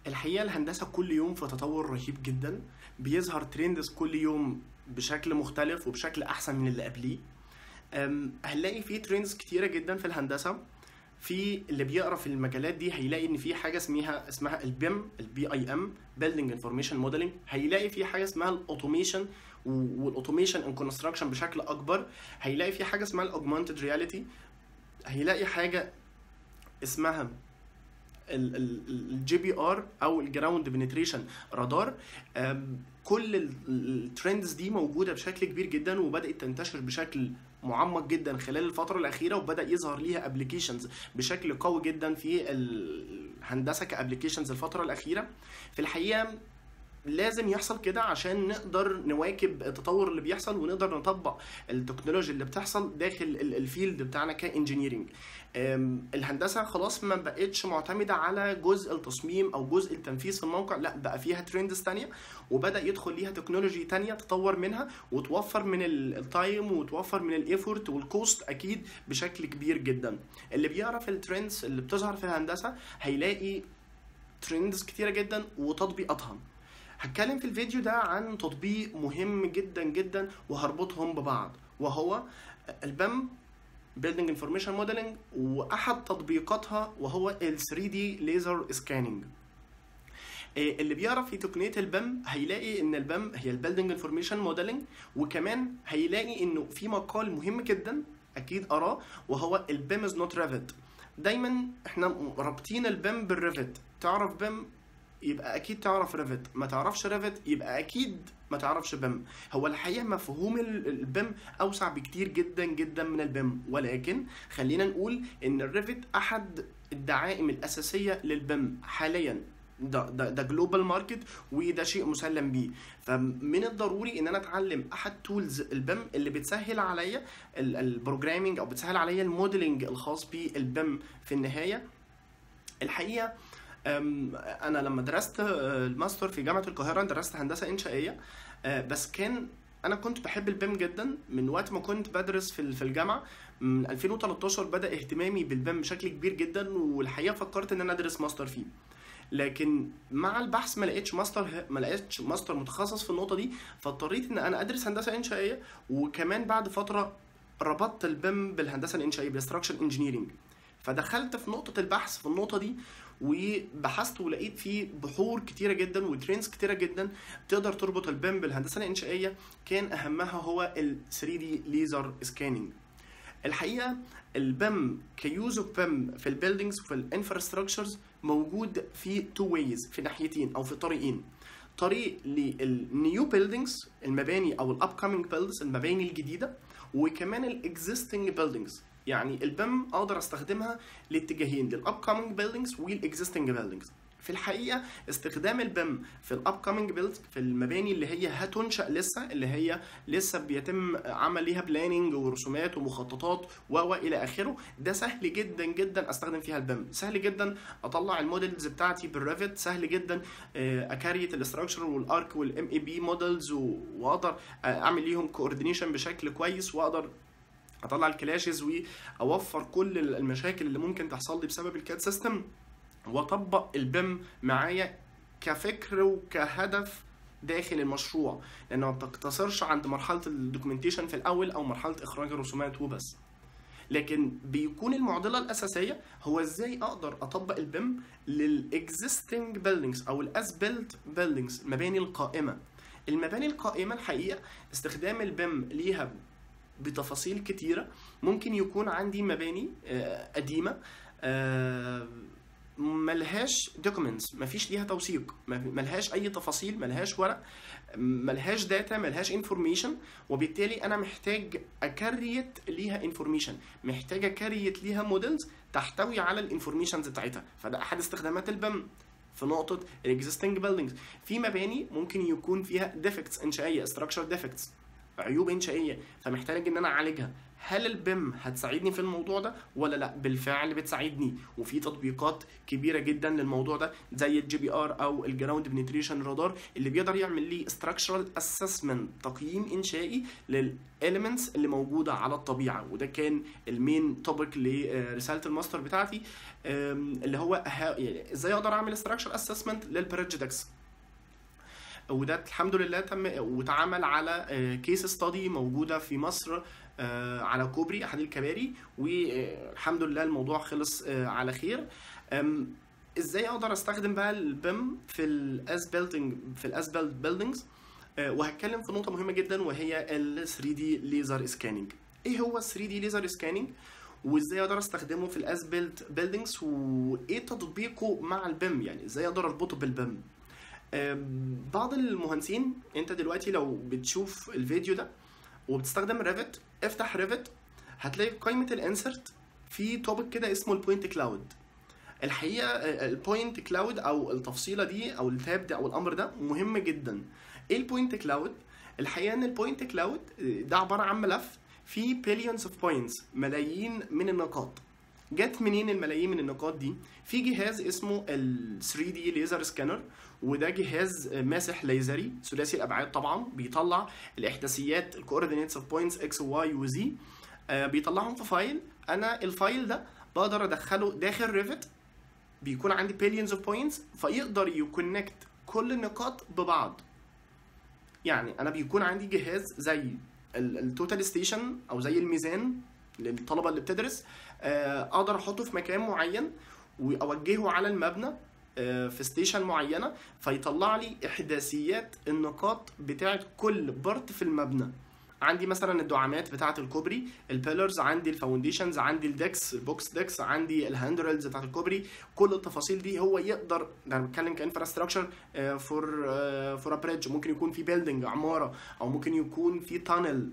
الحقيقه الهندسه كل يوم في تطور رهيب جدا بيظهر ترندز كل يوم بشكل مختلف وبشكل احسن من اللي قبليه أم، هنلاقي في ترندز كتيره جدا في الهندسه في اللي بيقرا في المجالات دي هيلاقي ان في حاجه اسمها اسمها البيم البي اي ام بيلدينج انفورميشن موديلنج هيلاقي في حاجه اسمها الاوتوميشن والاوتوميشن ان كونستراكشن بشكل اكبر هيلاقي في حاجه اسمها الاوجمانتد رياليتي هيلاقي حاجه اسمها الجي بي ار او الجراوند بنتريشن رادار أم، كل الترندز دي موجوده بشكل كبير جدا وبدات تنتشر بشكل معمق جدا خلال الفتره الاخيره وبدا يظهر ليها ابلكيشنز بشكل قوي جدا في الهندسه كابلكيشنز الفتره الاخيره في الحقيقه لازم يحصل كده عشان نقدر نواكب التطور اللي بيحصل ونقدر نطبق التكنولوجيا اللي بتحصل داخل ال- الفيلد بتاعنا كانجينيرنج الهندسه خلاص ما بقتش معتمده على جزء التصميم او جزء التنفيذ في الموقع لا بقى فيها ترندز تانية وبدا يدخل ليها تكنولوجي تانية تطور منها وتوفر من ال- التايم وتوفر من الايفورت والكوست اكيد بشكل كبير جدا اللي بيعرف الترندز اللي بتظهر في الهندسه هيلاقي ترندز كتيره جدا وتطبيقاتها هتكلم في الفيديو ده عن تطبيق مهم جدا جدا وهربطهم ببعض وهو البام Building Information Modeling واحد تطبيقاتها وهو ال 3D Laser Scanning إيه اللي بيعرف في تقنيه البام هيلاقي ان البام هي البيلدينج انفورميشن موديلنج وكمان هيلاقي انه في مقال مهم جدا اكيد اراه وهو البام از نوت ريفت دايما احنا رابطين البام بالريفت تعرف بام يبقى اكيد تعرف ريفت ما تعرفش ريفت يبقى اكيد ما تعرفش بم هو الحقيقه مفهوم ال- البم اوسع بكتير جدا جدا من البم ولكن خلينا نقول ان الريفت احد الدعائم الاساسيه للبم حاليا ده ده ده جلوبال ماركت وده شيء مسلم بيه فمن الضروري ان انا اتعلم احد تولز البم اللي بتسهل عليا البروجرامينج او بتسهل عليا الموديلنج الخاص بالبم في النهايه الحقيقه أم، انا لما درست آه، الماستر في جامعه القاهره درست هندسه انشائيه آه، بس كان انا كنت بحب البيم جدا من وقت ما كنت بدرس في في الجامعه من 2013 بدا اهتمامي بالبيم بشكل كبير جدا والحقيقه فكرت ان انا ادرس ماستر فيه لكن مع البحث ما لقيتش ماستر ما لقيتش ماستر متخصص في النقطه دي فاضطريت ان انا ادرس هندسه انشائيه وكمان بعد فتره ربطت البيم بالهندسه الانشائيه بالستراكشر انجينيرنج فدخلت في نقطه البحث في النقطه دي وبحثت ولقيت فيه بحور كتيره جدا وترينز كتيره جدا تقدر تربط البيم بالهندسه الانشائيه كان اهمها هو ال 3 دي ليزر سكاننج الحقيقه البيم كيوز اوف بيم في البيلدينجز وفي الانفراستراكشرز موجود في تو ويز في ناحيتين او في طريقين طريق للنيو بيلدينجز المباني او الاب كامينج بيلدز المباني الجديده وكمان الاكزيستنج بيلدينجز يعني البيم اقدر استخدمها لاتجاهين للاب كامينج بيلدينجز والاكزيستنج بيلدينجز في الحقيقه استخدام البيم في الاب كامينج بيلد في المباني اللي هي هتنشا لسه اللي هي لسه بيتم عمل ليها بلاننج ورسومات ومخططات و و الى اخره ده سهل جدا جدا استخدم فيها البيم سهل جدا اطلع المودلز بتاعتي بالريفت سهل جدا آه، اكاريت الاستراكشر والارك والام اي بي مودلز واقدر آه، اعمل ليهم كوردينيشن بشكل كويس واقدر اطلع الكلاشز واوفر كل المشاكل اللي ممكن تحصل لي بسبب الكاد سيستم واطبق البيم معايا كفكر وكهدف داخل المشروع لانه ما بتقتصرش عند مرحله الدوكيومنتيشن في الاول او مرحله اخراج الرسومات وبس لكن بيكون المعضله الاساسيه هو ازاي اقدر اطبق البيم للاكزيستنج بيلدينجز او الاس بيلت بيلدينجز المباني القائمه المباني القائمه الحقيقه استخدام البيم ليها بتفاصيل كتيره ممكن يكون عندي مباني آه، قديمه آه، ملهاش دوكيومنتس مفيش ليها توثيق ما- ملهاش اي تفاصيل ملهاش ورق ملهاش داتا ملهاش انفورميشن وبالتالي انا محتاج اكريت ليها انفورميشن محتاج اكريت ليها موديلز تحتوي على الانفورميشنز بتاعتها فده احد استخدامات البم في نقطة الاكزيستنج بيلدينجز في مباني ممكن يكون فيها ديفكتس انشائية structural ديفكتس عيوب انشائيه فمحتاج ان انا اعالجها هل البيم هتساعدني في الموضوع ده ولا لا بالفعل بتساعدني وفي تطبيقات كبيره جدا للموضوع ده زي الجي بي ار او الجراوند بنتريشن رادار اللي بيقدر يعمل لي structural assessment تقييم انشائي للاليمنتس اللي موجوده على الطبيعه وده كان المين توبيك لرساله الماستر بتاعتي أم، اللي هو ها- يعني ازاي اقدر اعمل structural assessment للبريجيدكس وده الحمد لله تم واتعمل على كيس ستادي موجوده في مصر آه، على كوبري احد الكباري والحمد لله الموضوع خلص آه، على خير أم، ازاي اقدر استخدم بقى البيم في الاس بيلدينج في الاس بيلدينجز وهتكلم في نقطه مهمه جدا وهي ال 3 دي ليزر سكاننج ايه هو ال 3 دي ليزر سكاننج وازاي اقدر استخدمه في الاس بيلد بيلدينجز وايه تطبيقه مع البيم يعني ازاي اقدر اربطه بالبيم أم، بعض المهندسين انت دلوقتي لو بتشوف الفيديو ده وبتستخدم ريفت افتح ريفت هتلاقي في قائمه الانسرت في توبك كده اسمه البوينت كلاود الحقيقه البوينت كلاود او التفصيله دي او التاب ده او الامر ده مهم جدا ايه البوينت كلاود الحقيقه ان البوينت كلاود ده عباره عن ملف فيه بليونز اوف بوينتس ملايين من النقاط جت منين الملايين من النقاط دي في جهاز اسمه ال 3 دي ليزر سكانر وده جهاز ماسح ليزري ثلاثي الابعاد طبعا بيطلع الاحداثيات الكوردينيتس اوف بوينتس اكس وواي وزي بيطلعهم في فايل انا الفايل ده بقدر ادخله داخل ريفت بيكون عندي بليونز اوف بوينتس فيقدر يكونكت كل النقاط ببعض يعني انا بيكون عندي جهاز زي التوتال ستيشن او زي الميزان للطلبه اللي بتدرس آه، اقدر احطه في مكان معين واوجهه على المبنى آه، في ستيشن معينه فيطلع لي احداثيات النقاط بتاعه كل بارت في المبنى عندي مثلا الدعامات بتاعه الكوبري البيلرز عندي الفاونديشنز عندي الدكس البوكس دكس عندي الهاندرلز بتاعه الكوبري كل التفاصيل دي هو يقدر ده انا بتكلم كانفراستراكشر فور فور ا بريدج ممكن يكون في بيلدينج عماره او ممكن يكون في تانل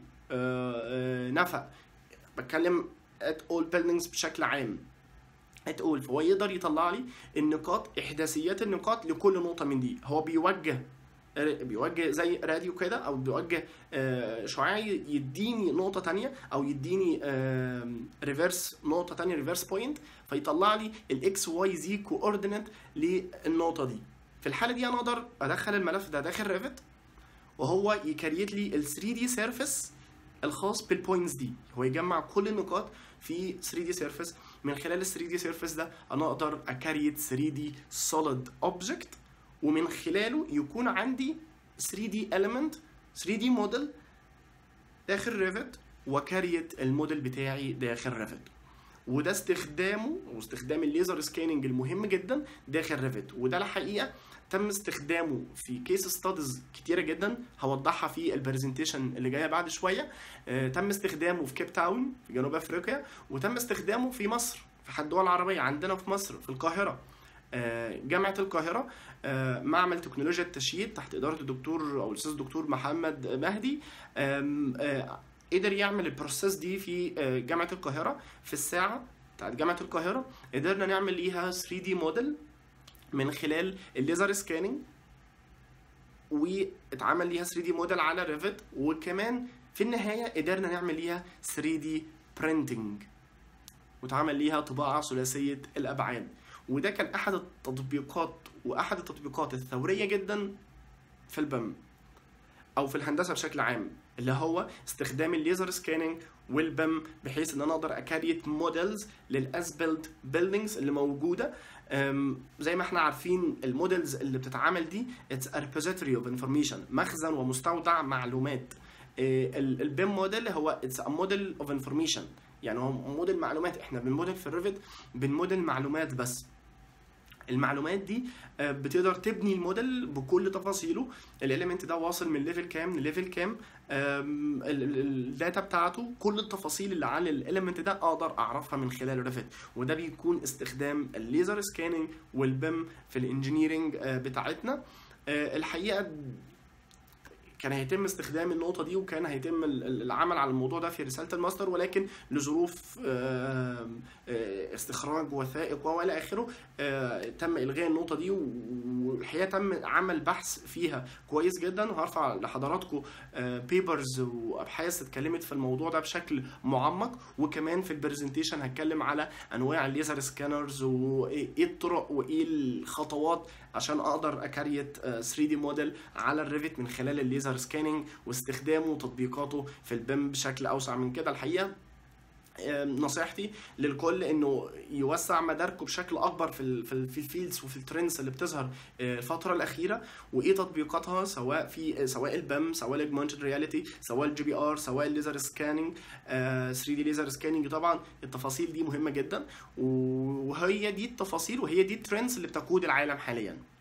نفق بتكلم at all buildings بشكل عام at all فهو يقدر يطلع لي النقاط احداثيات النقاط لكل نقطه من دي هو بيوجه بيوجه زي راديو كده او بيوجه آه، شعاعي يديني نقطه تانية او يديني ريفرس نقطه تانية ريفرس بوينت فيطلع لي الاكس واي زي كوردينيت للنقطه دي في الحاله دي انا اقدر ادخل الملف ده داخل ريفت وهو يكريت لي ال 3 دي سيرفيس الخاص بالبوينتس دي هو يجمع كل النقاط في 3 دي سيرفيس من خلال ال 3 دي سيرفيس ده انا اقدر اكريت 3 دي سوليد اوبجكت ومن خلاله يكون عندي 3 دي element 3 دي موديل داخل ريفت وكريت الموديل بتاعي داخل ريفت وده استخدامه واستخدام الليزر سكاننج المهم جدا داخل ريفت وده الحقيقه تم استخدامه في كيس ستاديز كتيره جدا هوضحها في البرزنتيشن اللي جايه بعد شويه آه، تم استخدامه في كيب تاون في جنوب افريقيا وتم استخدامه في مصر في حد الدول العربيه عندنا في مصر في القاهره آه، جامعه القاهره آه، معمل تكنولوجيا التشييد تحت اداره الدكتور او الاستاذ الدكتور محمد مهدي آم، آه، قدر يعمل البروسيس دي في آه، جامعه القاهره في الساعه بتاعت جامعه القاهره قدرنا نعمل ليها 3 دي موديل من خلال الليزر سكاننج واتعمل ليها 3 دي موديل على ريفت وكمان في النهايه قدرنا نعمل ليها 3 دي برينتنج واتعمل ليها طباعه ثلاثيه الابعاد وده كان احد التطبيقات واحد التطبيقات الثوريه جدا في البم او في الهندسه بشكل عام اللي هو استخدام الليزر سكاننج والبم بحيث ان انا اقدر اكريت موديلز للاسبلد بيلدينجز اللي موجوده أم، زي ما احنا عارفين الموديلز اللي بتتعمل دي اتس a repository of information مخزن ومستودع معلومات البيم موديل هو اتس a model of information يعني هو موديل معلومات احنا بنموديل في الريفت بنموديل معلومات بس المعلومات دي آه، بتقدر تبني الموديل بكل تفاصيله الاليمنت ده واصل من ليفل كام لليفل كام آم، ال- ال- الداتا بتاعته كل التفاصيل اللي عن الاليمنت ده اقدر اعرفها من خلال ريفت وده بيكون استخدام الليزر سكاننج والبيم في الانجينيرنج آه، بتاعتنا آه، الحقيقه كان هيتم استخدام النقطة دي وكان هيتم ال- ال- العمل على الموضوع ده في رسالة الماستر ولكن لظروف آم، آه، استخراج وثائق والى اخره آه، تم الغاء النقطة دي و- والحقيقه تم عمل بحث فيها كويس جدا وهرفع لحضراتكم بيبرز وابحاث اتكلمت في الموضوع ده بشكل معمق وكمان في البرزنتيشن هتكلم على انواع الليزر سكانرز وايه الطرق وايه الخطوات عشان اقدر اكريت 3 دي موديل على الريفت من خلال الليزر سكاننج واستخدامه وتطبيقاته في البيم بشكل اوسع من كده الحقيقه نصيحتي للكل انه يوسع مداركه بشكل اكبر في ال في الفيلدز وفي الترندز اللي بتظهر الفتره الاخيره وايه تطبيقاتها سواء في سواء البام سواء الاجمانتد رياليتي سواء الجي بي ار سواء الليزر سكاننج 3 دي ليزر سكاننج طبعا التفاصيل دي مهمه جدا وهي دي التفاصيل وهي دي الترندز اللي بتقود العالم حاليا